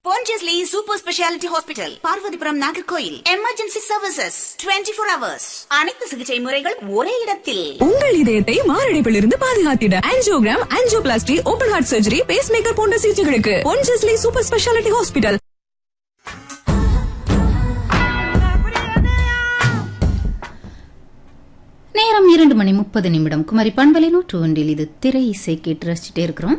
Pondicherry super speciality hospital Parvathipuram Nagercoil emergency services 24 four hours அனைத்து சிகிச்சை முறைகள் ஒரே இடத்தில் உங்கள் இதயத்தை மாரடைப்பிலிருந்து பாதுகாத்திட angiogram angioplasty open heart surgery pacemaker போன்ற சிகிச்சைகளுக்கு பொன்ஜஸ்லி சூப்பர் ஸ்பெஷாலிட்டி ஹாஸ்பிட்டல் நேரம் இரண்டு மணி முப்பது நிமிடம் குமரி பண்பலை நூற்று ஒன்றில் இது திரை இசை கேட்டு ரசிச்சுட்டே இருக்கிறோம்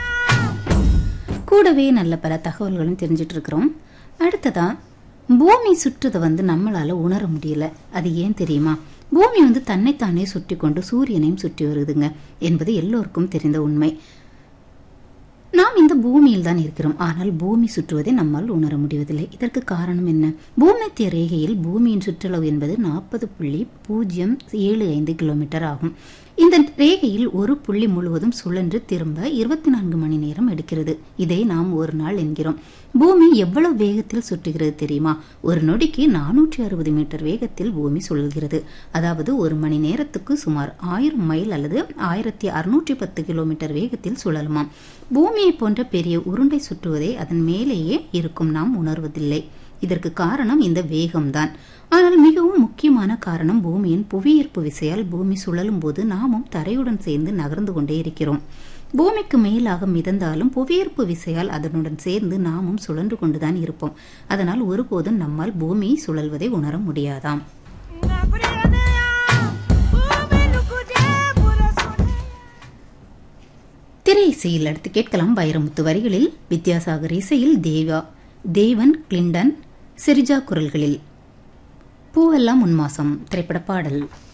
கூடவே நல்ல பல தகவல்களும் தெரிஞ்சிட்டு இருக்கிறோம் அடுத்ததா பூமி சுற்றுதை வந்து நம்மளால உணர முடியல அது ஏன் தெரியுமா பூமி வந்து தன்னைத்தானே சுற்றி கொண்டு சூரியனையும் சுற்றி வருதுங்க என்பது எல்லோருக்கும் தெரிந்த உண்மை நாம் இந்த பூமியில் தான் இருக்கிறோம் ஆனால் பூமி சுற்றுவதை நம்மால் உணர முடிவதில்லை இதற்கு காரணம் என்ன பூமத்திய ரேகையில் பூமியின் சுற்றளவு என்பது நாற்பது புள்ளி பூஜ்ஜியம் ஏழு ஐந்து கிலோமீட்டர் ஆகும் இந்த ரேகையில் ஒரு புள்ளி முழுவதும் சுழன்று திரும்ப இருபத்தி நான்கு மணி நேரம் எடுக்கிறது இதை நாம் ஒரு நாள் என்கிறோம் பூமி எவ்வளவு வேகத்தில் சுற்றுகிறது தெரியுமா ஒரு நொடிக்கு நானூற்றி அறுபது மீட்டர் வேகத்தில் பூமி சுழல்கிறது அதாவது ஒரு மணி நேரத்துக்கு சுமார் ஆயிரம் மைல் அல்லது ஆயிரத்தி அறுநூற்றி பத்து கிலோமீட்டர் வேகத்தில் சுழலுமாம் பூமியை போன்ற பெரிய உருண்டை சுற்றுவதை அதன் மேலேயே இருக்கும் நாம் உணர்வதில்லை இதற்கு காரணம் இந்த வேகம்தான் ஆனால் மிகவும் முக்கியமான காரணம் பூமியின் புவியீர்ப்பு விசையால் பூமி சுழலும் போது நாமும் தரையுடன் சேர்ந்து நகர்ந்து கொண்டே இருக்கிறோம் பூமிக்கு மேலாக மிதந்தாலும் புவியீர்ப்பு விசையால் அதனுடன் சேர்ந்து நாமும் சுழன்று கொண்டுதான் இருப்போம் அதனால் ஒருபோதும் நம்மால் பூமி சுழல்வதை உணர முடியாதாம் திரை இசையில் அடுத்து கேட்கலாம் வைரமுத்து வரிகளில் வித்யாசாகர் இசையில் தேவா தேவன் கிளிண்டன் சிரிஜா குரல்களில் பூவெல்லாம் உன்மாசம் திரைப்பட பாடல்